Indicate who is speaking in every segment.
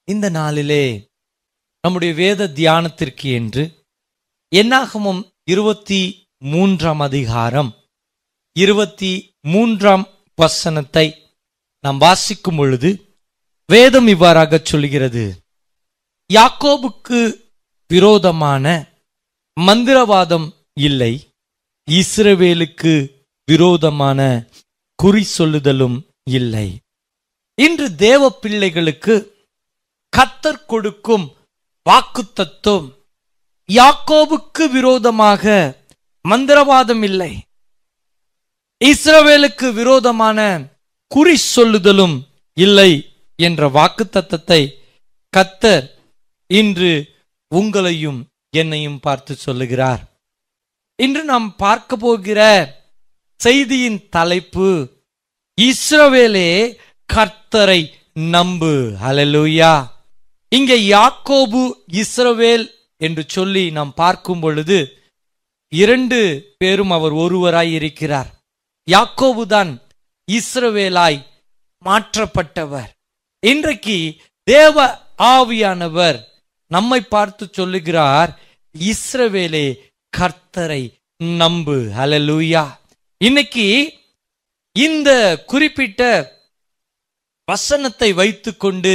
Speaker 1: இந்த நாளிலே நம்முடைய வேத தியானத்திற்கு என்று என்னாகமம் இருபத்தி மூன்றாம் அதிகாரம் இருபத்தி மூன்றாம் வசனத்தை நாம் வாசிக்கும் பொழுது வேதம் இவ்வாறாக சொல்கிறது யாக்கோபுக்கு விரோதமான மந்திரவாதம் இல்லை இஸ்ரவேலுக்கு விரோதமான குறி சொல்லுதலும் இல்லை இன்று தேவ பிள்ளைகளுக்கு கத்தர் கொடுக்கும் வாக்குத்தத்தம் யாக்கோபுக்கு விரோதமாக மந்திரவாதம் இல்லை இஸ்ரவேலுக்கு விரோதமான குறி சொல்லுதலும் இல்லை என்ற வாக்குத்தத்தத்தை கத்தர் இன்று உங்களையும் என்னையும் பார்த்து சொல்லுகிறார் இன்று நாம் பார்க்க போகிற செய்தியின் தலைப்பு இஸ்ரவேலே கர்த்தரை நம்பு ஹalleluya இங்கே யாக்கோபு இஸ்ரவேல் என்று சொல்லி நாம் பார்க்கும் பொழுது இரண்டு பேரும் அவர் ஒருவராய் இருக்கிறார் யாக்கோபுதான் இஸ்ரவேலாய் மாற்றப்பட்டவர் இன்றைக்கு தேவ ஆவியானவர் நம்மை பார்த்து சொல்லுகிறார் இஸ்ரவேலே கர்த்தரை நம்பு ஹalleluya இன்னைக்கு இந்த குறிப்பிட்ட வசனத்தை வைத்துக்கொண்டு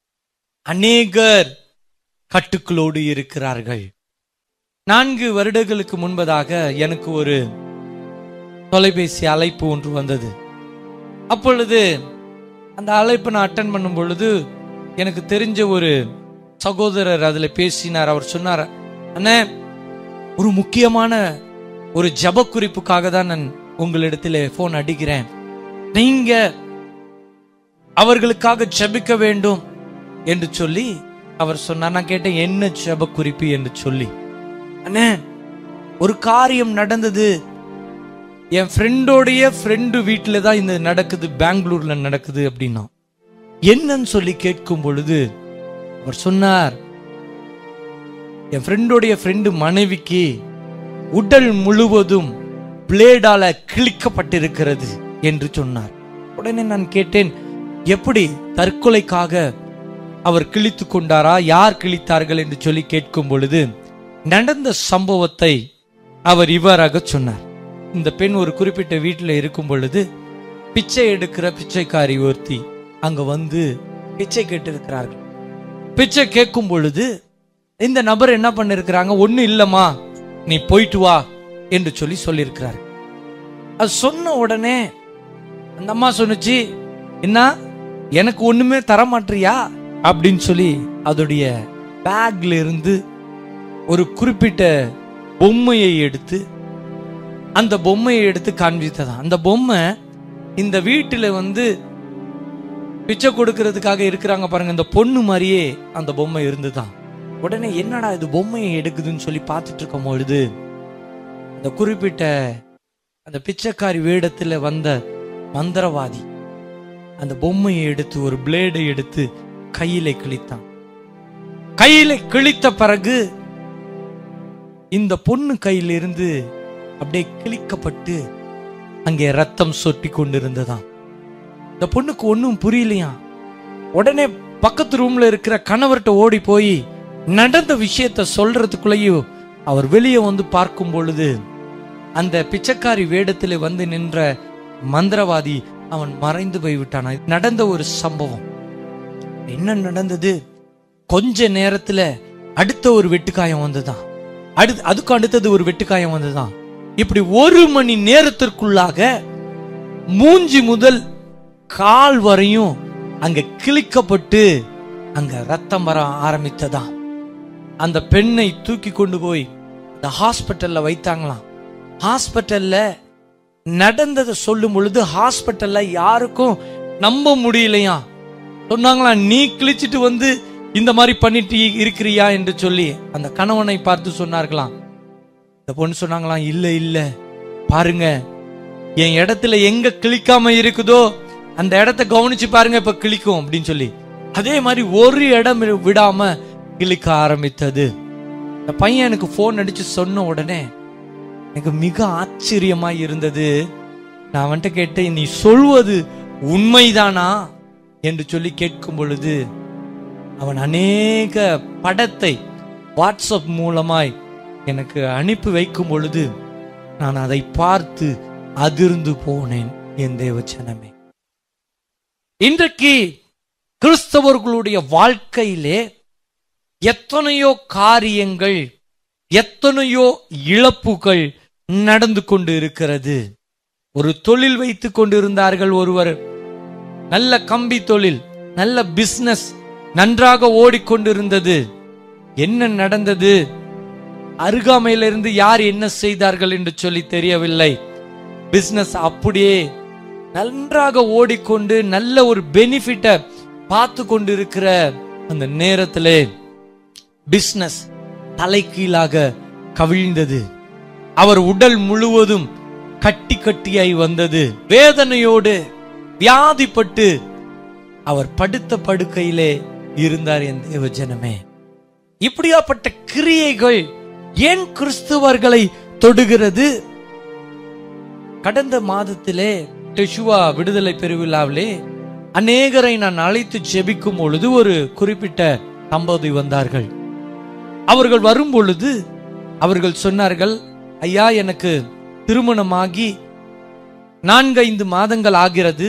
Speaker 1: அநேகர் கட்டுக்களோடு இருக்கிறார்கள் நான்கு வருடங்களுக்கு முன்பதாக எனக்கு ஒரு தொலைபேசி அழைப்பு ஒன்று வந்தது அப்பொழுது அந்த அழைப்பை நான் அட்டன் பண்ணும் பொழுது எனக்கு தெரிஞ்ச ஒரு சகோதரர் அதில் பேசினார் அவர் சொன்னார் அண்ணே ஒரு முக்கியமான ஒரு ஜப குறிப்புக்காக தான் நான் உங்களிடத்தில் ஃபோன் அடிக்கிறேன் நீங்க அவர்களுக்காக ஜெபிக்க வேண்டும் என்று சொல்லி அவர் சொன்னார் நான் கேட்டேன் என்ன ஜெப குறிப்பு என்று சொல்லி அண்ணே ஒரு காரியம் நடந்தது என் ஃப்ரெண்டோடைய ஃப்ரெண்டு வீட்டில் தான் இந்த நடக்குது பெங்களூர்ல நடக்குது அப்படின்னா என்னன்னு சொல்லி கேட்கும் பொழுது அவர் சொன்னார் என் ஃப்ரெண்டோடைய ஃப்ரெண்டு மனைவிக்கு உடல் முழுவதும் பிளேடால கிழிக்கப்பட்டிருக்கிறது என்று சொன்னார் உடனே நான் கேட்டேன் எப்படி தற்கொலைக்காக அவர் கிழித்து கொண்டாரா யார் கிழித்தார்கள் என்று சொல்லி கேட்கும் பொழுது நடந்த சம்பவத்தை அவர் இவ்வாறாக சொன்னார் இந்த பெண் ஒரு குறிப்பிட்ட வீட்டில் இருக்கும் பொழுது பிச்சை எடுக்கிற பிச்சைக்காரி ஒருத்தி அங்க வந்து பிச்சை கேட்டிருக்கிறார்கள் பிச்சை கேட்கும் பொழுது இந்த நபர் என்ன பண்ணிருக்கிறாங்க ஒண்ணு இல்லம்மா நீ போயிட்டு வா என்று சொல்லி சொல்லியிருக்கிறார் அது சொன்ன உடனே அந்த அம்மா சொன்னுச்சு என்ன எனக்கு ஒண்ணுமே தர மாட்டியா அப்படின்னு சொல்லி அதோடைய பேக்ல இருந்து ஒரு குறிப்பிட்ட பொம்மையை எடுத்து அந்த பொம்மையை எடுத்து காண்பித்ததான் அந்த பொம்மை இந்த வீட்டுல வந்து பிச்சை கொடுக்கறதுக்காக இருக்கிறாங்க பாருங்க இந்த பொண்ணு மாதிரியே அந்த பொம்மை இருந்துதான் உடனே என்னடா இது பொம்மையை எடுக்குதுன்னு சொல்லி பார்த்துட்டு இருக்கும் பொழுது அந்த குறிப்பிட்ட அந்த பிச்சைக்காரி வேடத்துல வந்த மந்திரவாதி அந்த பொம்மையை எடுத்து ஒரு பிளேடை எடுத்து கையில கிழித்தான் கையில கிழித்த பிறகு இந்த பொண்ணு கையிலிருந்து அப்படியே கிழிக்கப்பட்டு அங்கே ரத்தம் சொட்டி கொண்டிருந்ததாம் இந்த பொண்ணுக்கு ஒன்றும் புரியலையா உடனே பக்கத்து ரூம்ல இருக்கிற கணவர்கிட்ட ஓடி போய் நடந்த விஷயத்த சொல்றதுக்குள்ளேயும் அவர் வெளியே வந்து பார்க்கும் பொழுது அந்த பிச்சைக்காரி வேடத்தில் வந்து நின்ற மந்திரவாதி அவன் மறைந்து போய்விட்டான் இது நடந்த ஒரு சம்பவம் என்ன நடந்தது கொஞ்ச நேரத்துல அடுத்த ஒரு வெட்டுக்காயம் வந்துதான் அடுத்து அதுக்கு அடுத்தது ஒரு வெட்டுக்காயம் வந்துதான் இப்படி ஒரு மணி நேரத்திற்குள்ளாக மூஞ்சி முதல் கால் வரையும் அங்க கிழிக்கப்பட்டு அங்க ரத்தம் வர ஆரம்பித்ததாம் அந்த பெண்ணை தூக்கி கொண்டு போய் இந்த ஹாஸ்பிட்டல்ல வைத்தாங்களாம் ஹாஸ்பிட்டல்ல நடந்ததை சொல்லும் பொழுது ஹாஸ்பிட்டல்ல யாருக்கும் நம்ப முடியலையா சொன்னாங்களாம் நீ கிழிச்சிட்டு வந்து இந்த மாதிரி பண்ணிட்டு இருக்கிறியா என்று சொல்லி அந்த கணவனை பார்த்து சொன்னார்களாம் இந்த பொண்ணு சொன்னாங்களாம் இல்ல இல்ல பாருங்க என் இடத்துல எங்க கிழிக்காம இருக்குதோ அந்த இடத்த கவனிச்சு பாருங்க இப்ப கிழிக்கும் அப்படின்னு சொல்லி அதே மாதிரி ஒரு இடம் விடாம கிழிக்க ஆரம்பித்தது இந்த பையன் எனக்கு போன் அடிச்சு சொன்ன உடனே எனக்கு மிக ஆச்சரியமா இருந்தது நான் வந்துட்டு கேட்டேன் நீ சொல்வது உண்மைதானா என்று சொல்லி கேட்கும் பொழுது அவன் அநேக படத்தை வாட்ஸ்அப் மூலமாய் எனக்கு அனுப்பி வைக்கும் பொழுது நான் அதை பார்த்து அதிர்ந்து போனேன் என் தேவச்சனமே இன்றைக்கு கிறிஸ்தவர்களுடைய வாழ்க்கையிலே எத்தனையோ காரியங்கள் எத்தனையோ இழப்புகள் நடந்து கொண்டு இருக்கிறது ஒரு தொழில் வைத்துக் கொண்டிருந்தார்கள் ஒருவர் நல்ல கம்பி தொழில் நல்ல பிசினஸ் நன்றாக ஓடிக்கொண்டிருந்தது என்ன நடந்தது அருகாமையிலிருந்து யார் என்ன செய்தார்கள் என்று சொல்லி தெரியவில்லை பிசினஸ் அப்படியே நன்றாக ஓடிக்கொண்டு நல்ல ஒரு பெனிஃபிட்டை பார்த்து கொண்டிருக்கிற அந்த நேரத்திலே பிசினஸ் தலைகீழாக கவிழ்ந்தது அவர் உடல் முழுவதும் கட்டி கட்டியாய் வந்தது வேதனையோடு வியாதிப்பட்டு அவர் படுத்த படுக்கையிலே இருந்தார் என் தேவ ஜனமே இப்படியாப்பட்ட கிரியைகள் ஏன் கிறிஸ்துவர்களை தொடுகிறது கடந்த மாதத்திலே டெஷுவா விடுதலை பெருவிழாவிலே அநேகரை நான் அழைத்து ஜெபிக்கும் பொழுது ஒரு குறிப்பிட்ட தம்பதி வந்தார்கள் அவர்கள் வரும் பொழுது அவர்கள் சொன்னார்கள் ஐயா எனக்கு திருமணமாகி நான்கைந்து மாதங்கள் ஆகிறது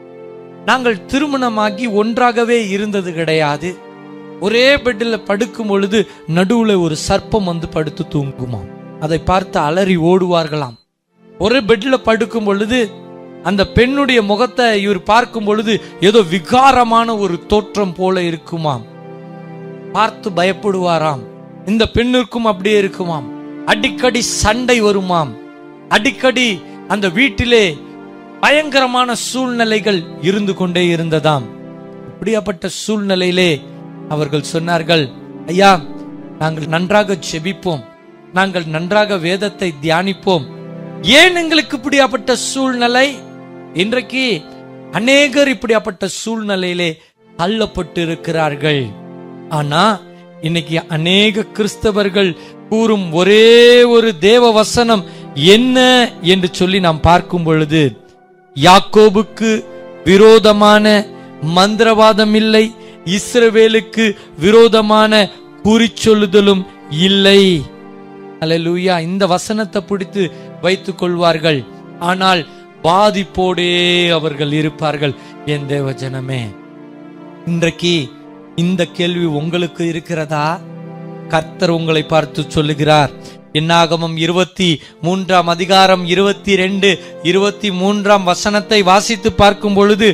Speaker 1: நாங்கள் திருமணமாகி ஒன்றாகவே இருந்தது கிடையாது ஒரே பெட்டில் படுக்கும் பொழுது நடுவுல ஒரு சர்ப்பம் வந்து படுத்து தூங்குமாம் அதை பார்த்து அலறி ஓடுவார்களாம் ஒரு பெட்ல படுக்கும் பொழுது அந்த பெண்ணுடைய முகத்தை இவர் பார்க்கும் பொழுது ஏதோ விகாரமான ஒரு தோற்றம் போல இருக்குமாம் பார்த்து பயப்படுவாராம் இந்த பெண்ணிற்கும் அப்படியே இருக்குமாம் அடிக்கடி சண்டை வருமாம் அடிக்கடி அந்த வீட்டிலே பயங்கரமான சூழ்நிலைகள் இருந்து கொண்டே இருந்ததாம் இப்படியாப்பட்ட சூழ்நிலையிலே அவர்கள் சொன்னார்கள் ஐயா நாங்கள் நன்றாக செபிப்போம் நாங்கள் நன்றாக வேதத்தை தியானிப்போம் ஏன் எங்களுக்கு இப்படியாப்பட்ட சூழ்நிலை இன்றைக்கு அநேகர் இப்படியாப்பட்ட சூழ்நிலையிலே தள்ளப்பட்டு இருக்கிறார்கள் ஆனா இன்னைக்கு அநேக கிறிஸ்தவர்கள் கூறும் ஒரே ஒரு தேவ வசனம் என்ன என்று சொல்லி நாம் பார்க்கும் பொழுது யாக்கோபுக்கு விரோதமான மந்திரவாதம் இல்லை இஸ்ரவேலுக்கு விரோதமான குறிச்சொல்லுதலும் இல்லை அல்லேலூயா இந்த வசனத்தை பிடித்து வைத்துக் கொள்வார்கள் ஆனால் பாதிப்போடே அவர்கள் இருப்பார்கள் என் தேவ ஜனமே இன்றைக்கு இந்த கேள்வி உங்களுக்கு இருக்கிறதா கர்த்தர் உங்களை பார்த்து சொல்லுகிறார் என்னாகமம் இருபத்தி மூன்றாம் அதிகாரம் இருபத்தி ரெண்டு இருபத்தி மூன்றாம் வசனத்தை வாசித்து பார்க்கும் பொழுது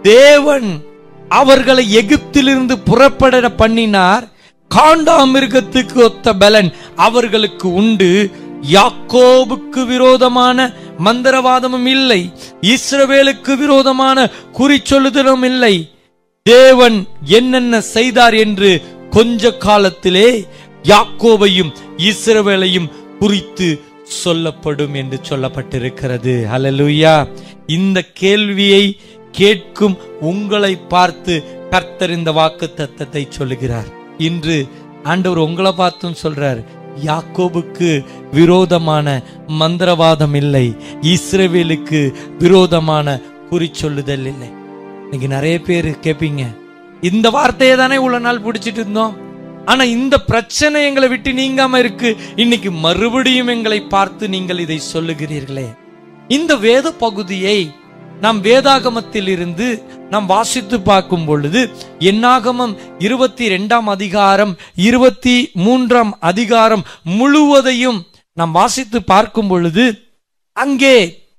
Speaker 1: தேவன் அவர்களை எகிப்திலிருந்து புறப்பட பண்ணினார் காண்டாமிருகத்துக்கு ஒத்த பலன் அவர்களுக்கு உண்டு யாக்கோபுக்கு விரோதமான மந்திரவாதமும் இல்லை இஸ்ரவேலுக்கு விரோதமான குறிச்சொல்லுதலும் இல்லை தேவன் என்னென்ன செய்தார் என்று கொஞ்ச காலத்திலே யாக்கோபையும் இஸ்ரவேலையும் குறித்து சொல்லப்படும் என்று சொல்லப்பட்டிருக்கிறது ஹalleluya இந்த கேள்வியை கேட்கும் உங்களை பார்த்து கர்த்தர் இந்த வாக்கு தத்தத்தை சொல்லுகிறார் இன்று ஆண்டவர் உங்களை பார்த்தும் சொல்றார் யாக்கோபுக்கு விரோதமான மந்திரவாதம் இல்லை இஸ்ரவேலுக்கு விரோதமான குறிச்சொல்லுதல் இல்லை இன்னைக்கு நிறைய பேர் கேட்பீங்க இந்த வார்த்தையை தானே இவ்வளவு நாள் பிடிச்சிட்டு இருந்தோம் ஆனா இந்த பிரச்சனை எங்களை விட்டு நீங்காம இருக்கு இன்னைக்கு மறுபடியும் எங்களை பார்த்து நீங்கள் இதை சொல்லுகிறீர்களே இந்த வேத பகுதியை நாம் வேதாகமத்தில் இருந்து நாம் வாசித்து பார்க்கும் பொழுது என்னாகமம் இருபத்தி ரெண்டாம் அதிகாரம் இருபத்தி மூன்றாம் அதிகாரம் முழுவதையும் நாம் வாசித்து பார்க்கும் பொழுது அங்கே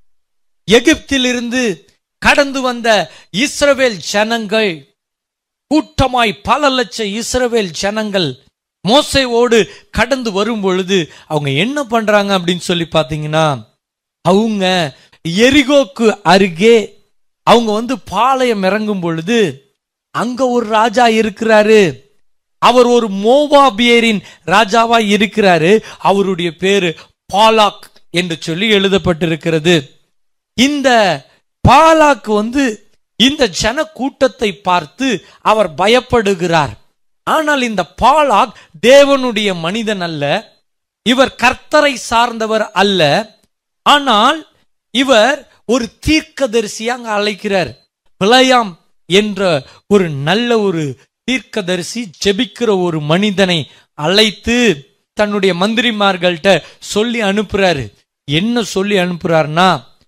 Speaker 1: எகிப்திலிருந்து கடந்து வந்த இஸ்ரவேல் ஜனங்கள் கூட்டமாய் பல லட்சம் இஸ்ரவேல் ஜனங்கள் மோசையோடு கடந்து வரும் பொழுது அவங்க என்ன பண்றாங்க அப்படின்னு சொல்லி பாத்தீங்கன்னா அவங்க எரிகோக்கு அருகே அவங்க வந்து பாளையம் இறங்கும் பொழுது அங்க ஒரு ராஜா இருக்கிறாரு அவர் ஒரு மோவாபியரின் ராஜாவா இருக்கிறாரு அவருடைய பேரு பாலாக் என்று சொல்லி எழுதப்பட்டிருக்கிறது இந்த பாலாக் வந்து இந்த ஜன கூட்டத்தை பார்த்து அவர் பயப்படுகிறார் ஆனால் இந்த பாலாக் தேவனுடைய மனிதன் அல்ல இவர் கர்த்தரை சார்ந்தவர் அல்ல ஆனால் இவர் ஒரு தீர்க்கதரிசியாக அழைக்கிறார் பிளயாம் என்ற ஒரு நல்ல ஒரு தீர்க்கதரிசி ஜெபிக்கிற ஒரு மனிதனை அழைத்து தன்னுடைய மந்திரிமார்கள்ட்ட சொல்லி அனுப்புறாரு என்ன சொல்லி அனுப்புறாருன்னா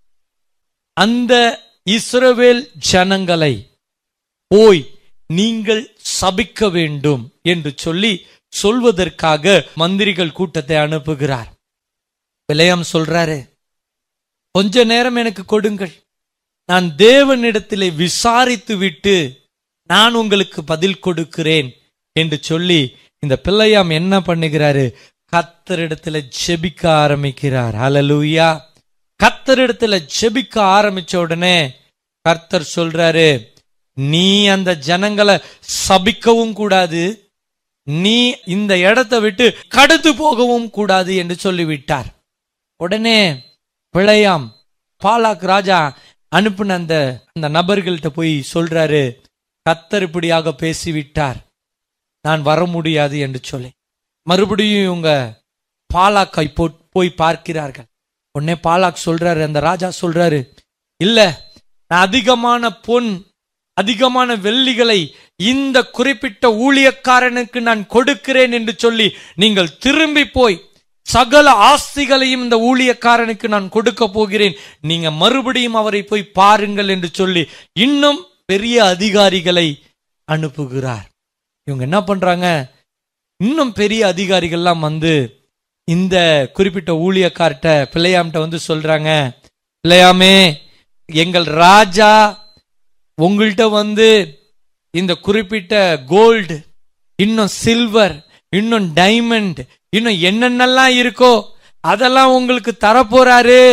Speaker 1: அந்த இஸ்ரவேல் ஜனங்களை போய் நீங்கள் சபிக்க வேண்டும் என்று சொல்லி சொல்வதற்காக மந்திரிகள் கூட்டத்தை அனுப்புகிறார் விலையம் சொல்றாரு கொஞ்ச நேரம் எனக்கு கொடுங்கள் நான் தேவனிடத்திலே விசாரித்து விட்டு நான் உங்களுக்கு பதில் கொடுக்கிறேன் என்று சொல்லி இந்த பிள்ளையாம் என்ன பண்ணுகிறாரு கத்தரிடத்துல ஜெபிக்க ஆரம்பிக்கிறார் ஹalleluya கத்தரிடத்துல ஜெபிக்க ஆரம்பிச்ச உடனே கர்த்தர் சொல்றாரு நீ அந்த ஜனங்களை சபிக்கவும் கூடாது நீ இந்த இடத்தை விட்டு கடந்து போகவும் கூடாது என்று சொல்லிவிட்டார் உடனே பிழையாம் பாலாக் ராஜா அனுப்பின அந்த அந்த நபர்கள்ட்ட போய் சொல்றாரு கத்தர் இப்படியாக பேசிவிட்டார் நான் வர முடியாது என்று சொல்லி மறுபடியும் இவங்க பாலாக்கை போ- போய் பார்க்கிறார்கள் உடனே பாலாக் சொல்றாரு அந்த ராஜா சொல்றாரு இல்ல நான் அதிகமான பொன் அதிகமான வெள்ளிகளை இந்த குறிப்பிட்ட ஊழியக்காரனுக்கு நான் கொடுக்கிறேன் என்று சொல்லி நீங்கள் திரும்பி போய் சகல ஆஸ்திகளையும் இந்த ஊழியக்காரனுக்கு நான் கொடுக்க போகிறேன் நீங்க மறுபடியும் அவரை போய் பாருங்கள் என்று சொல்லி இன்னும் பெரிய அதிகாரிகளை அனுப்புகிறார் இவங்க என்ன பண்றாங்க இன்னும் பெரிய அதிகாரிகள்லாம் வந்து இந்த குறிப்பிட்ட ஊழியக்கார்ட்ட பிள்ளையாம்கிட்ட வந்து சொல்றாங்க பிள்ளையாமே எங்கள் ராஜா உங்கள்கிட்ட வந்து இந்த குறிப்பிட்ட கோல்டு இன்னும் சில்வர் இன்னும் டைமண்ட் இன்னும் என்னென்னலாம் இருக்கோ அதெல்லாம் உங்களுக்கு தரப்போறாரு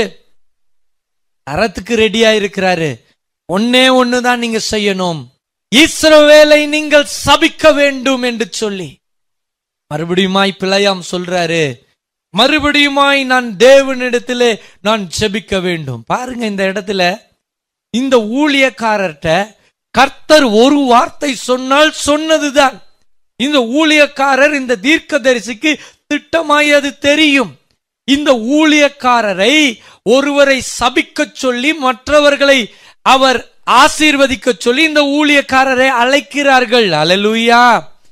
Speaker 1: தரத்துக்கு ரெடியா இருக்கிறாரு ஒன்னே ஒண்ணுதான் நீங்க செய்யணும் இஸ்ரவேலை நீங்கள் சபிக்க வேண்டும் என்று சொல்லி மறுபடியுமாய் பிள்ளையாம் சொல்றாரு மறுபடியுமாய் நான் தேவனிடத்திலே நான் ஜெபிக்க வேண்டும் பாருங்க இந்த இடத்துல இந்த ஊழியக்காரர்ட்ட கர்த்தர் ஒரு வார்த்தை சொன்னால் சொன்னதுதான் இந்த ஊழியக்காரர் இந்த தீர்க்கதரிசிக்கு திட்டமாய் அது தெரியும் இந்த ஊழியக்காரரை ஒருவரை சபிக்கச் சொல்லி மற்றவர்களை அவர் ஆசீர்வதிக்க சொல்லி இந்த ஊழியக்காரரை அழைக்கிறார்கள் அல்லேலூயா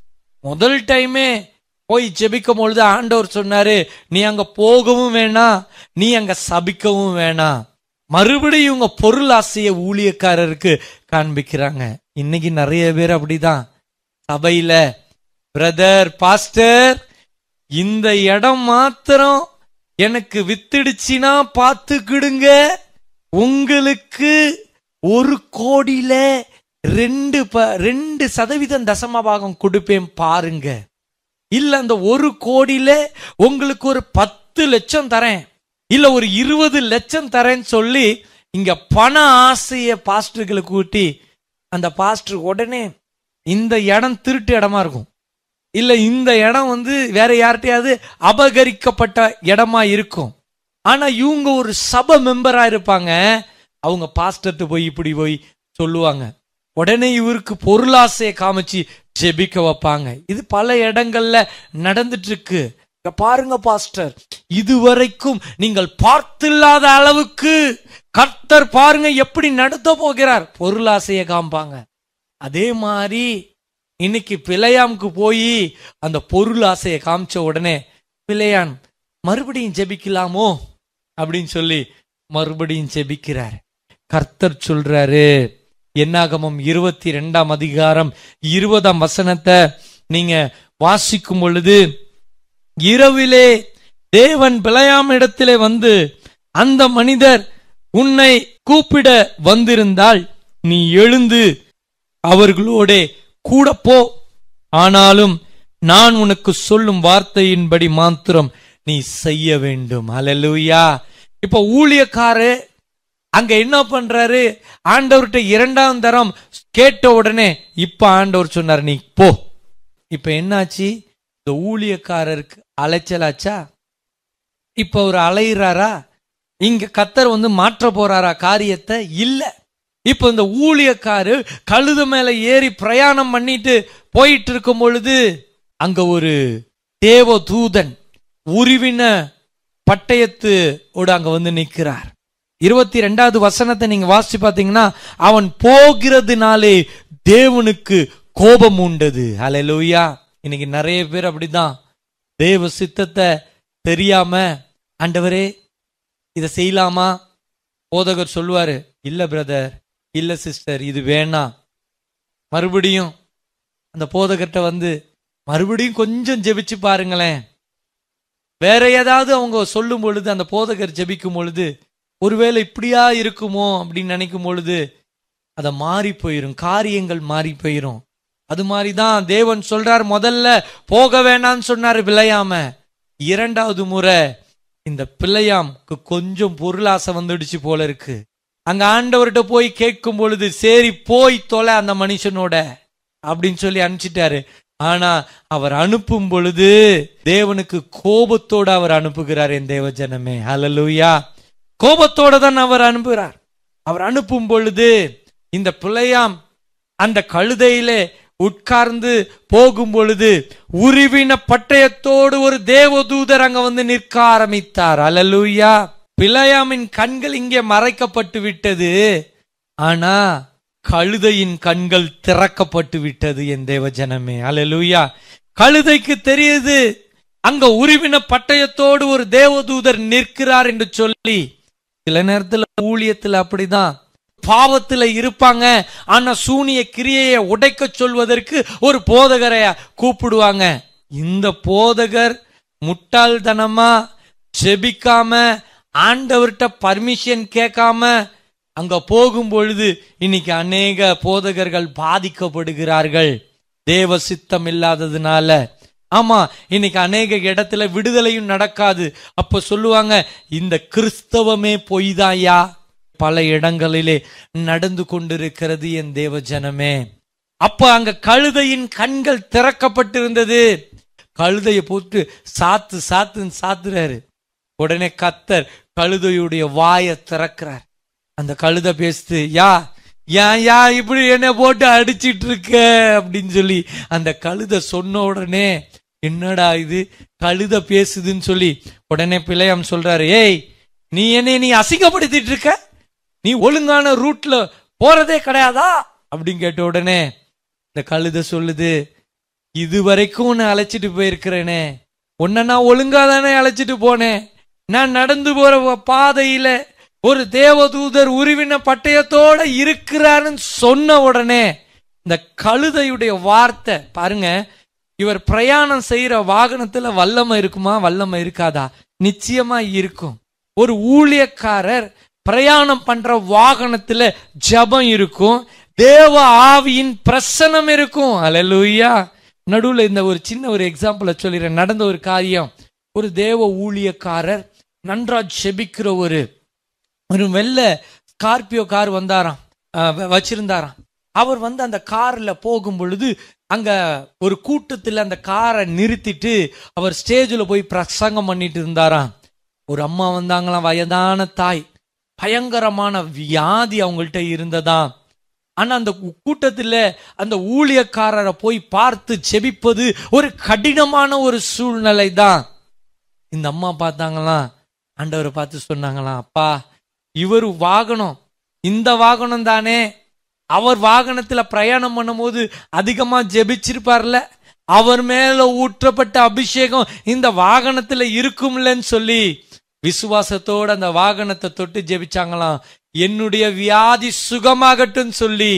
Speaker 1: முதல் டைமே போய் ஜெபிக்கும் பொழுது ஆண்டவர் சொன்னாரு நீ அங்க போகவும் வேணாம் நீ அங்க சபிக்கவும் வேணாம் மறுபடியும் இவங்க பொருள் ஆசைய ஊழியக்காரருக்கு காண்பிக்கிறாங்க இன்னைக்கு நிறைய பேர் அப்படிதான் சபையில பிரதர் பாஸ்டர் இந்த இடம் மாத்திரம் எனக்கு வித்துடுச்சுன்னா பார்த்துக்கிடுங்க உங்களுக்கு ஒரு கோடியில ரெண்டு ப- ரெண்டு சதவீதம் தசம பாகம் கொடுப்பேன் பாருங்க இல்ல அந்த ஒரு கோடியில உங்களுக்கு ஒரு பத்து லட்சம் தரேன் இல்ல ஒரு இருபது லட்சம் தரேன்னு சொல்லி இங்க பண ஆசைய பாஸ்டர்களை கூட்டி அந்த பாஸ்டர் உடனே இந்த இடம் திருட்டு இடமா இருக்கும் இல்ல இந்த இடம் வந்து வேற யார்கிட்டயாவது அபகரிக்கப்பட்ட இடமா இருக்கும் ஆனா இவங்க ஒரு சபை மெம்பரா இருப்பாங்க அவங்க பாஸ்டர்ட்ட போய் இப்படி போய் சொல்லுவாங்க உடனே இவருக்கு பொருளாசையை காமிச்சு ஜெபிக்க வைப்பாங்க இது பல இடங்கள்ல நடந்துட்டு இருக்கு இங்க பாருங்க பாஸ்டர் இதுவரைக்கும் நீங்கள் பார்த்தில்லாத அளவுக்கு கர்த்தர் பாருங்க எப்படி நடத்த போகிறார் பொருளாசையை காமிப்பாங்க அதே மாதிரி இன்னைக்கு பிழையாமுக்கு போய் அந்த பொருள் ஆசையை காமிச்ச உடனே பிழையான் மறுபடியும் ஜெபிக்கலாமோ அப்படின்னு சொல்லி மறுபடியும் ஜெபிக்கிறார் கர்த்தர் சொல்றாரு என்னாகமம் இருபத்தி ரெண்டாம் அதிகாரம் இருபதாம் வசனத்தை நீங்க வாசிக்கும் பொழுது இரவிலே தேவன் பிழையாம் இடத்திலே வந்து அந்த மனிதர் உன்னை கூப்பிட வந்திருந்தால் நீ எழுந்து அவர்களோடே கூட போ ஆனாலும் நான் உனக்கு சொல்லும் வார்த்தையின்படி மாத்திரம் நீ செய்ய வேண்டும் அல்லேலூயா இப்ப ஊழியக்காரு அங்க என்ன பண்றாரு ஆண்டவர்கிட்ட இரண்டாம் தரம் கேட்ட உடனே இப்ப ஆண்டவர் சொன்னார் நீ போ இப்ப என்னாச்சு இந்த ஊழியக்காரருக்கு அலைச்சலாச்சா இப்ப அவர் அலையிறாரா இங்க கத்தர் வந்து மாற்ற போறாரா காரியத்தை இல்ல இப்ப இந்த ஊழியக்காரு கழுத மேல ஏறி பிரயாணம் பண்ணிட்டு போயிட்டு இருக்கும் பொழுது அங்க ஒரு தேவ தூதன் உருவின பட்டயத்து ஓட அங்க வந்து நிற்கிறார் இருபத்தி ரெண்டாவது வசனத்தை நீங்க வாசிச்சு பாத்தீங்கன்னா அவன் போகிறதுனாலே தேவனுக்கு கோபம் உண்டது ஹalleluya இன்னைக்கு நிறைய பேர் அப்படிதான் தேவ சித்தத்தை தெரியாம ஆண்டவரே இதை செய்யலாமா போதகர் சொல்லுவாரு இல்ல பிரதர் இல்ல சிஸ்டர் இது வேணாம் மறுபடியும் அந்த போதகர்கிட்ட வந்து மறுபடியும் கொஞ்சம் ஜெபிச்சு பாருங்களேன் வேற ஏதாவது அவங்க சொல்லும் பொழுது அந்த போதகர் ஜெபிக்கும் பொழுது ஒருவேளை இப்படியா இருக்குமோ அப்படின்னு நினைக்கும் பொழுது அதை மாறி போயிரும் காரியங்கள் மாறி போயிரும் அது மாதிரி தான் தேவன் சொல்றார் முதல்ல போக வேணாம்னு சொன்னாரு பிள்ளையாம இரண்டாவது முறை இந்த பிள்ளையாம்க்கு கொஞ்சம் பொருளாசை வந்துடுச்சு போல இருக்கு அங்க ஆண்டவர்கிட்ட போய் கேட்கும் பொழுது சரி போய் தொலை அந்த மனுஷனோட அப்படின்னு சொல்லி அனுப்பிச்சிட்டாரு ஆனா அவர் அனுப்பும் பொழுது தேவனுக்கு கோபத்தோட அவர் அனுப்புகிறார் என் தேவ ஜனமே ஹalleluya கோபத்தோட தான் அவர் அனுப்புகிறார் அவர் அனுப்பும் பொழுது இந்த பிள்ளையாம் அந்த கழுதையிலே உட்கார்ந்து போகும் பொழுது உருவின பட்டயத்தோடு ஒரு தேவதூதர் அங்க வந்து நிற்க ஆரம்பித்தார் அல்லலுயா பிள்ளையாமின் கண்கள் இங்கே மறைக்கப்பட்டு விட்டது ஆனா கழுதையின் கண்கள் திறக்கப்பட்டு விட்டது என் தேவ ஜனமே அல்லலுயா கழுதைக்கு தெரியுது அங்க உருவின பட்டயத்தோடு ஒரு தேவதூதர் நிற்கிறார் என்று சொல்லி சில நேரத்துல ஊழியத்துல அப்படிதான் பாவத்துல இருப்பாங்க ஆனா சூனிய கிரியையை உடைக்க சொல்வதற்கு ஒரு போதகரை கூப்பிடுவாங்க இந்த போதகர் முட்டாள்தனமா ஜெபிக்காம ஆண்டவர்கிட்ட பர்மிஷன் கேட்காம அங்க போகும் பொழுது இன்னைக்கு அநேக போதகர்கள் பாதிக்கப்படுகிறார்கள் தேவ சித்தம் இல்லாததுனால ஆமா இன்னைக்கு அநேக இடத்துல விடுதலையும் நடக்காது அப்ப சொல்லுவாங்க இந்த கிறிஸ்தவமே பொய்தாயா பல இடங்களிலே நடந்து கொண்டிருக்கிறது என் தேவ ஜனமே அப்ப அங்க கழுதையின் கண்கள் திறக்கப்பட்டிருந்தது கழுதையை போட்டு சாத்து சாத்துன்னு சாத்துறாரு உடனே கத்தர் கழுதையுடைய வாயை திறக்கிறார் அந்த கழுதை பேசுது யா ஏன் யா இப்படி என்ன போட்டு அடிச்சிட்டு இருக்க அப்படின்னு சொல்லி அந்த கழுதை சொன்ன உடனே என்னடா இது கழுதை பேசுதுன்னு சொல்லி உடனே பிள்ளையாம் சொல்றாரு ஏய் நீ என்னை நீ அசிங்கப்படுத்திட்டு இருக்க நீ ஒழுங்கான ரூட்ல போறதே கிடையாதா அப்படின்னு கேட்ட உடனே இந்த கழுதை சொல்லுது இது வரைக்கும் உன்னை அழைச்சிட்டு போயிருக்கிறேனே உன்னை நான் ஒழுங்கா தானே அழைச்சிட்டு போனேன் நான் நடந்து போற வ- பாதையில ஒரு தேவதூதர் உருவின பட்டயத்தோட இருக்கிறாருன்னு சொன்ன உடனே இந்த கழுதையுடைய வார்த்தை பாருங்க இவர் பிரயாணம் செய்யற வாகனத்துல வல்லமை இருக்குமா வல்லமை இருக்காதா நிச்சயமா இருக்கும் ஒரு ஊழியக்காரர் பிரயாணம் பண்ற வாகனத்துல ஜெபம் இருக்கும் தேவ ஆவியின் பிரசனம் இருக்கும் அல்லேலூயா நடுவுல இந்த ஒரு சின்ன ஒரு எக்ஸாம்பிள சொல்லிடுறேன் நடந்த ஒரு காரியம் ஒரு தேவ ஊழியக்காரர் நன்றா ஜெபிக்கிற ஒரு ஒரு வெள்ள ஸ்கார்பியோ கார் வந்தாராம் அஹ் வ- வச்சிருந்தாராம் அவர் வந்து அந்த கார்ல போகும் பொழுது அங்க ஒரு கூட்டத்துல அந்த காரை நிறுத்திட்டு அவர் ஸ்டேஜில் போய் பிரசங்கம் பண்ணிட்டு இருந்தாராம் ஒரு அம்மா வந்தாங்களாம் வயதான தாய் பயங்கரமான வியாதி அவங்கள்ட்ட இருந்ததாம் ஆனா அந்த கூ- கூட்டத்துல அந்த ஊழியக்காரரை போய் பார்த்து செபிப்பது ஒரு கடினமான ஒரு சூழ்நிலை தான் இந்த அம்மா பார்த்தாங்களாம் ஆண்டவரை பார்த்து சொன்னாங்களாம் அப்பா இவர் வாகனம் இந்த வாகனம் தானே அவர் வாகனத்துல பிரயாணம் பண்ணும்போது அதிகமா ஜெபிச்சிருப்பார்ல அவர் மேல ஊற்றப்பட்ட அபிஷேகம் இந்த வாகனத்துல இருக்கும்லன்னு சொல்லி விசுவாசத்தோட அந்த வாகனத்தை தொட்டு ஜெபிச்சாங்களாம் என்னுடைய வியாதி சுகமாகட்டும் சொல்லி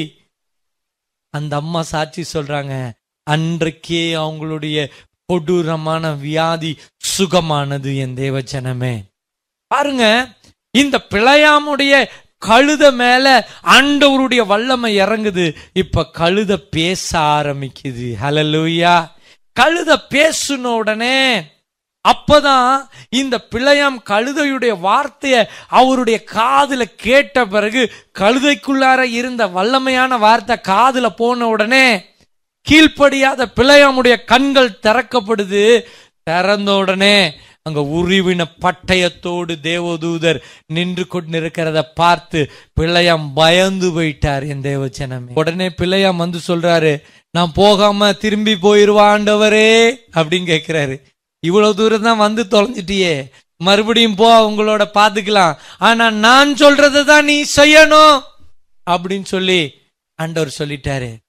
Speaker 1: அந்த அம்மா சாட்சி சொல்றாங்க அன்றைக்கே அவங்களுடைய கொடூரமான வியாதி சுகமானது என் தேவ ஜனமே பாருங்க இந்த பிழையாமுடைய கழுத மேல ஆண்டவருடைய வல்லமை இறங்குது இப்ப கழுத பேச ஆரம்பிக்குது ஹalleluya கழுத பேசுன உடனே அப்பதான் இந்த பிள்ளையாம் கழுதையுடைய வார்த்தைய அவருடைய காதுல கேட்ட பிறகு கழுதைக்குள்ளார இருந்த வல்லமையான வார்த்தை காதுல போன உடனே கீழ்ப்படியாத பிள்ளையாமுடைய கண்கள் திறக்கப்படுது திறந்த உடனே அங்க உருவின பட்டயத்தோடு தேவதூதர் நின்று கொண்டிருக்கிறத பார்த்து பிள்ளையாம் பயந்து போயிட்டார் என் தேவச்சனமே உடனே பிள்ளையாம் வந்து சொல்றாரு நான் போகாம திரும்பி போயிருவா ஆண்டவரே அப்படின்னு கேட்கிறாரு இவ்வளவு தூரம் தான் வந்து தொலைஞ்சிட்டியே மறுபடியும் போ உங்களோட பாத்துக்கலாம் ஆனா நான் சொல்றதை தான் நீ செய்யணும் அப்படின்னு சொல்லி ஆண்டவர் சொல்லிட்டாரு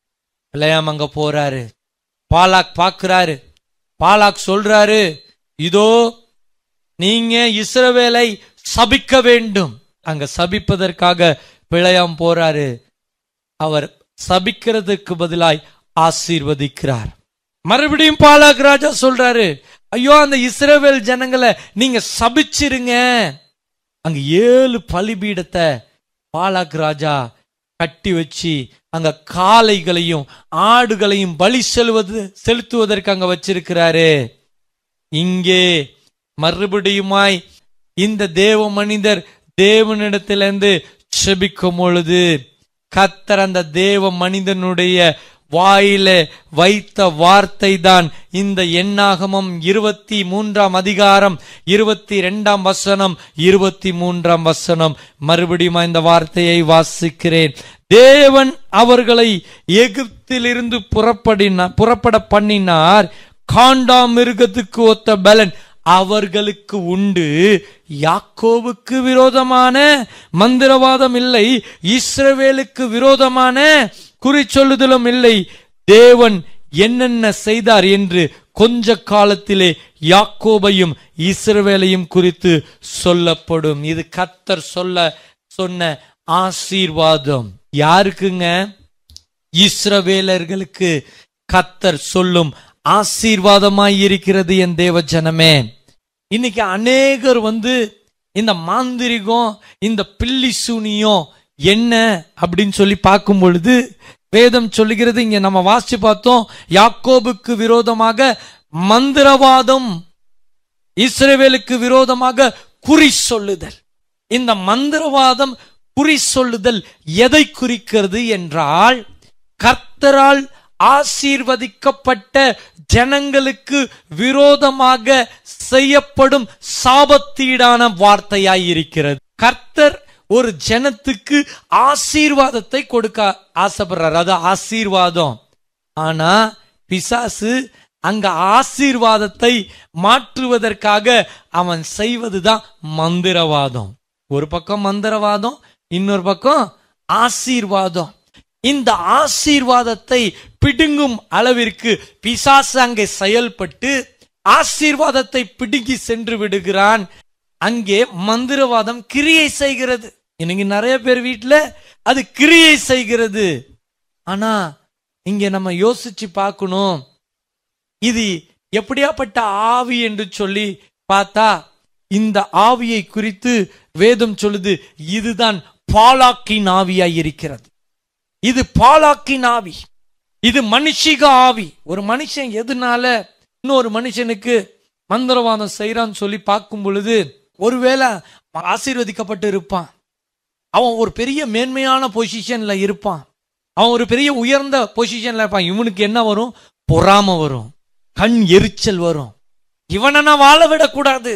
Speaker 1: பிள்ளையாம் அங்க போறாரு பாலாக் பார்க்கிறாரு பாலாக் சொல்றாரு இதோ நீங்க இஸ்ரவேலை சபிக்க வேண்டும் அங்க சபிப்பதற்காக பிழையாம் போறாரு அவர் சபிக்கிறதுக்கு பதிலாய் ஆசீர்வதிக்கிறார் மறுபடியும் பாலாக் ராஜா சொல்றாரு ஐயோ அந்த இஸ்ரவேல் ஜனங்களை நீங்க சபிச்சிருங்க அங்க ஏழு பலிபீடத்தை பாலாக் ராஜா கட்டி வச்சு அங்க காளைகளையும் ஆடுகளையும் பலி செலுவது செலுத்துவதற்கு அங்க வச்சிருக்கிறாரு இங்கே மறுபடியுமாய் இந்த தேவ மனிதர் தேவனிடத்திலிருந்து செபிக்கும் பொழுது கத்தர் அந்த தேவ மனிதனுடைய வாயில வைத்த வார்த்தை தான் இந்த எண்ணாகமம் இருபத்தி மூன்றாம் அதிகாரம் இருபத்தி ரெண்டாம் வசனம் இருபத்தி மூன்றாம் வசனம் மறுபடியும் இந்த வார்த்தையை வாசிக்கிறேன் தேவன் அவர்களை எகிப்திலிருந்து புறப்படினா புறப்பட பண்ணினார் காண்டாமிருகத்துக்கு ஒத்த பலன் அவர்களுக்கு உண்டு யாக்கோவுக்கு விரோதமான மந்திரவாதம் இல்லை இஸ்ரவேலுக்கு விரோதமான குறிச்சொல்லுதலும் இல்லை தேவன் என்னென்ன செய்தார் என்று கொஞ்ச காலத்திலே யாக்கோபையும் இஸ்ரவேலையும் குறித்து சொல்லப்படும் இது கத்தர் சொல்ல சொன்ன ஆசீர்வாதம் யாருக்குங்க இஸ்ரவேலர்களுக்கு கத்தர் சொல்லும் ஆசீர்வாதமாய் இருக்கிறது என் தேவ ஜனமே இன்னைக்கு அநேகர் வந்து இந்த மாந்திரிகம் இந்த பில்லி சூனியம் என்ன அப்படின்னு சொல்லி பார்க்கும் பொழுது வேதம் சொல்லுகிறது இங்க நம்ம வாசிச்சு பார்த்தோம் யாக்கோபுக்கு விரோதமாக மந்திரவாதம் இஸ்ரவேலுக்கு விரோதமாக குறி சொல்லுதல் இந்த மந்திரவாதம் குறி சொல்லுதல் எதை குறிக்கிறது என்றால் கர்த்தரால் ஆசீர்வதிக்கப்பட்ட ஜனங்களுக்கு விரோதமாக செய்யப்படும் சாபத்தீடான வார்த்தையாய் இருக்கிறது கர்த்தர் ஒரு ஜனத்துக்கு ஆசீர்வாதத்தை கொடுக்க ஆசைப்படுறார் அது ஆசீர்வாதம் ஆனா பிசாசு அங்க ஆசீர்வாதத்தை மாற்றுவதற்காக அவன் செய்வதுதான் மந்திரவாதம் ஒரு பக்கம் மந்திரவாதம் இன்னொரு பக்கம் ஆசீர்வாதம் இந்த ஆசீர்வாதத்தை பிடுங்கும் அளவிற்கு பிசாசு அங்கே செயல்பட்டு ஆசீர்வாதத்தை பிடுங்கி சென்று விடுகிறான் அங்கே மந்திரவாதம் கிரியை செய்கிறது இன்னைக்கு நிறைய பேர் வீட்டுல அது கிரியை செய்கிறது ஆனா இங்க நம்ம யோசிச்சு பார்க்கணும் இது எப்படியாப்பட்ட ஆவி என்று சொல்லி பார்த்தா இந்த ஆவியை குறித்து வேதம் சொல்லுது இதுதான் பாலாக்கின் ஆவியாய் இருக்கிறது இது பாலாக்கின் ஆவி இது மனுஷிக ஆவி ஒரு மனுஷன் எதனால இன்னொரு மனுஷனுக்கு மந்திரவாதம் செய்யறான்னு சொல்லி பார்க்கும் பொழுது ஒருவேளை ஆசீர்வதிக்கப்பட்டு இருப்பான் அவன் ஒரு பெரிய மேன்மையான பொசிஷன்ல இருப்பான் அவன் ஒரு பெரிய உயர்ந்த பொசிஷன்ல இருப்பான் இவனுக்கு என்ன வரும் பொறாம வரும் கண் எரிச்சல் வரும் இவனை நான் வாழ விடக்கூடாது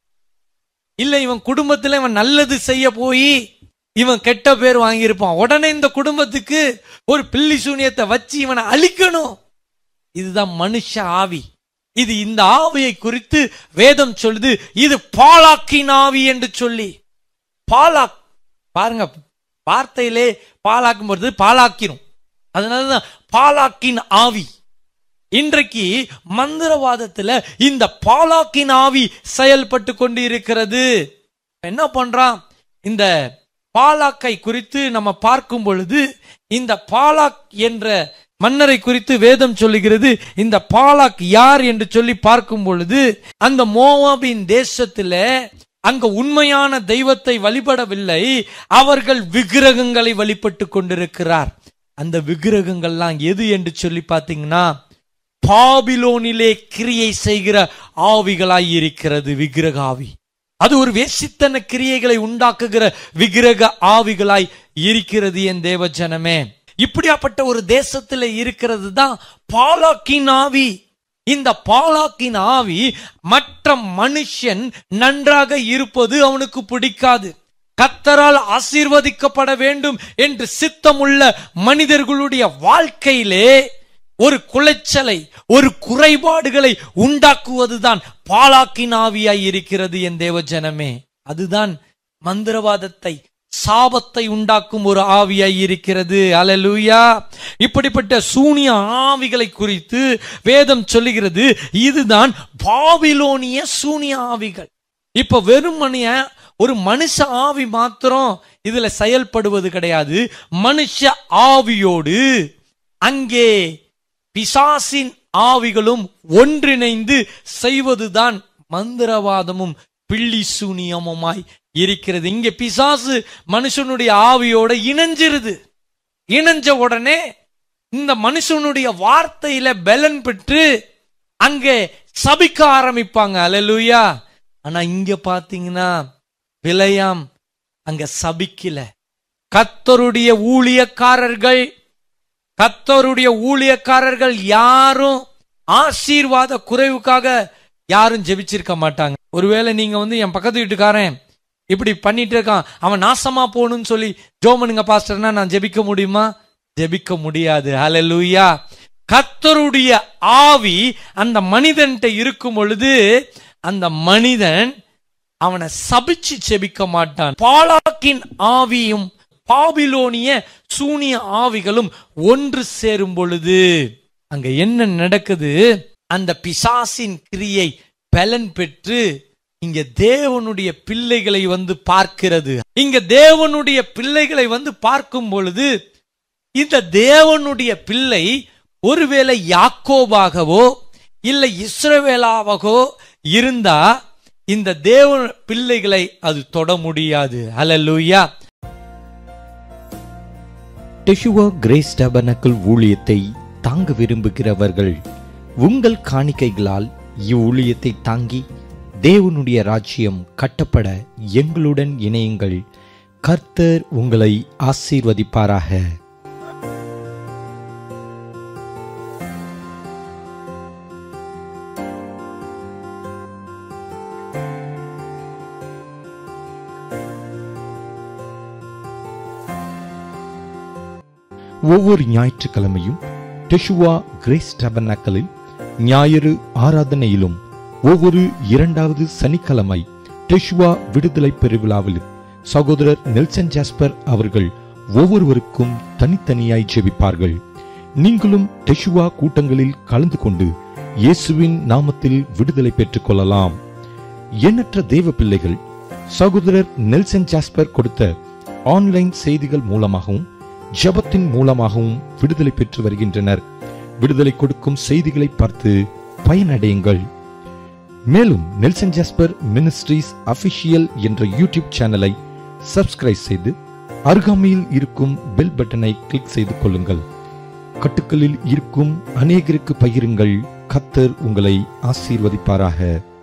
Speaker 1: இல்ல இவன் குடும்பத்துல இவன் நல்லது செய்ய போய் இவன் கெட்ட பேர் வாங்கியிருப்பான் உடனே இந்த குடும்பத்துக்கு ஒரு பில்லி சூனியத்தை வச்சு இவனை அழிக்கணும் இதுதான் மனுஷ ஆவி இது இந்த ஆவியை குறித்து வேதம் சொல்லுது இது பாலாக்கின் ஆவி என்று சொல்லி பாலாக் பாருங்க வார்த்தையிலே பாலாக்கும் பொழுது பாலாக்கிரும் அதனாலதான் பாலாக்கின் ஆவி இன்றைக்கு மந்திரவாதத்துல இந்த பாலாக்கின் ஆவி செயல்பட்டு கொண்டு இருக்கிறது என்ன பண்றான் இந்த பாலாக்கை குறித்து நம்ம பார்க்கும் பொழுது இந்த பாலாக் என்ற மன்னரை குறித்து வேதம் சொல்லுகிறது இந்த பாலாக் யார் என்று சொல்லி பார்க்கும் பொழுது அந்த மோவாபின் தேசத்துல அங்க உண்மையான தெய்வத்தை வழிபடவில்லை அவர்கள் விக்கிரகங்களை வழிபட்டு கொண்டிருக்கிறார் அந்த விக்கிரகங்கள்லாம் எது என்று சொல்லி பார்த்தீங்கன்னா பாபிலோனிலே கிரியை செய்கிற ஆவிகளாய் இருக்கிறது விக்கிரக ஆவி அது ஒரு வேசித்தன கிரியைகளை உண்டாக்குகிற விக்கிரக ஆவிகளாய் இருக்கிறது என் தேவ ஜனமே இப்படியாப்பட்ட ஒரு தேசத்துல இருக்கிறது தான் பாலாக்கின் ஆவி இந்த பாலாக்கின் ஆவி மற்ற மனுஷன் நன்றாக இருப்பது அவனுக்கு பிடிக்காது கத்தரால் ஆசீர்வதிக்கப்பட வேண்டும் என்று சித்தமுள்ள மனிதர்களுடைய வாழ்க்கையிலே ஒரு குலைச்சலை ஒரு குறைபாடுகளை உண்டாக்குவதுதான் பாலாக்கின் ஆவியாய் இருக்கிறது என் தேவ ஜனமே அதுதான் மந்திரவாதத்தை சாபத்தை உண்டாக்கும் ஒரு ஆவியாய் இருக்கிறது அல்லேலூயா இப்படிப்பட்ட சூனிய ஆவிகளை குறித்து வேதம் சொல்லுகிறது இதுதான் பாபிலோனிய சூனிய ஆவிகள் இப்ப வெறுமனைய ஒரு மனுஷ ஆவி மாத்திரம் இதுல செயல்படுவது கிடையாது மனுஷ ஆவியோடு அங்கே பிசாசின் ஆவிகளும் ஒன்றிணைந்து செய்வதுதான் மந்திரவாதமும் பிள்ளி சூனியமுமாய் இருக்கிறது இங்க பிசாசு மனுஷனுடைய ஆவியோட இணைஞ்சிருது இணைஞ்ச உடனே இந்த மனுஷனுடைய வார்த்தையில பலன் பெற்று அங்கே சபிக்க ஆரம்பிப்பாங்க அல்லேலூயா ஆனா இங்க பாத்தீங்கன்னா விலையாம் அங்க சபிக்கல கத்தருடைய ஊழியக்காரர்கள் கத்தருடைய ஊழியக்காரர்கள் யாரும் ஆசீர்வாத குறைவுக்காக யாரும் ஜெபிச்சிருக்க மாட்டாங்க ஒருவேளை நீங்க வந்து என் பக்கத்து வீட்டுக்காரன் இப்படி பண்ணிட்டு இருக்கான் அவன் நாசமா போகணும்னு சொல்லி ஜோமனுங்க பாஸ்டர்னா நான் ஜெபிக்க முடியுமா ஜெபிக்க முடியாது ஹalleluya கத்தருடைய ஆவி அந்த மனிதன்ட்ட இருக்கும் பொழுது அந்த மனிதன் அவனை சபிச்சு செபிக்க மாட்டான் பாலாக்கின் ஆவியும் பாபிலோனிய சூனிய ஆவிகளும் ஒன்று சேரும் பொழுது அங்க என்ன நடக்குது அந்த பிசாசின் கிரியை பலன் பெற்று இங்க தேவனுடைய பிள்ளைகளை வந்து பார்க்கிறது இங்க தேவனுடைய பிள்ளைகளை வந்து பார்க்கும் பொழுது இந்த தேவனுடைய பிள்ளை ஒருவேளை யாக்கோபாகவோ இல்லை இஸ்ரவேலாகவோ இருந்தா இந்த தேவ பிள்ளைகளை அது தொட முடியாது ஹalleluya
Speaker 2: டெஷுவா கிரேஸ் டபனக்கல் ஊழியத்தை தாங்க விரும்புகிறவர்கள் உங்கள் காணிக்கைகளால் இவ்வூழியத்தை தாங்கி தேவனுடைய ராஜ்யம் கட்டப்பட எங்களுடன் இணையுங்கள் கர்த்தர் உங்களை ஆசீர்வதிப்பாராக ஒவ்வொரு ஞாயிற்றுக்கிழமையும் டெஷுவா கிரேஸ் டபர்னாக்கலில் ஞாயிறு ஆராதனையிலும் ஒவ்வொரு இரண்டாவது சனிக்கிழமை டெஷுவா விடுதலை பெருவிழாவிலும் சகோதரர் நெல்சன் ஜாஸ்பர் அவர்கள் ஒவ்வொருவருக்கும் தனித்தனியாய் ஜெபிப்பார்கள் நீங்களும் டெஷுவா கூட்டங்களில் கலந்து கொண்டு இயேசுவின் நாமத்தில் விடுதலை பெற்றுக் கொள்ளலாம் எண்ணற்ற தேவ பிள்ளைகள் சகோதரர் நெல்சன் ஜாஸ்பர் கொடுத்த ஆன்லைன் செய்திகள் மூலமாகவும் ஜெபத்தின் மூலமாகவும் விடுதலை பெற்று வருகின்றனர் விடுதலை கொடுக்கும் செய்திகளை பார்த்து பயனடையுங்கள் மேலும் நெல்சன் ஜாஸ்பர் மினிஸ்ட்ரீஸ் அபிஷியல் என்ற யூடியூப் சேனலை சப்ஸ்கிரைப் செய்து அருகாமையில் இருக்கும் பெல் பட்டனை கிளிக் செய்து கொள்ளுங்கள் கட்டுக்களில் இருக்கும் அநேகருக்கு பகிருங்கள் கத்தர் உங்களை ஆசீர்வதிப்பாராக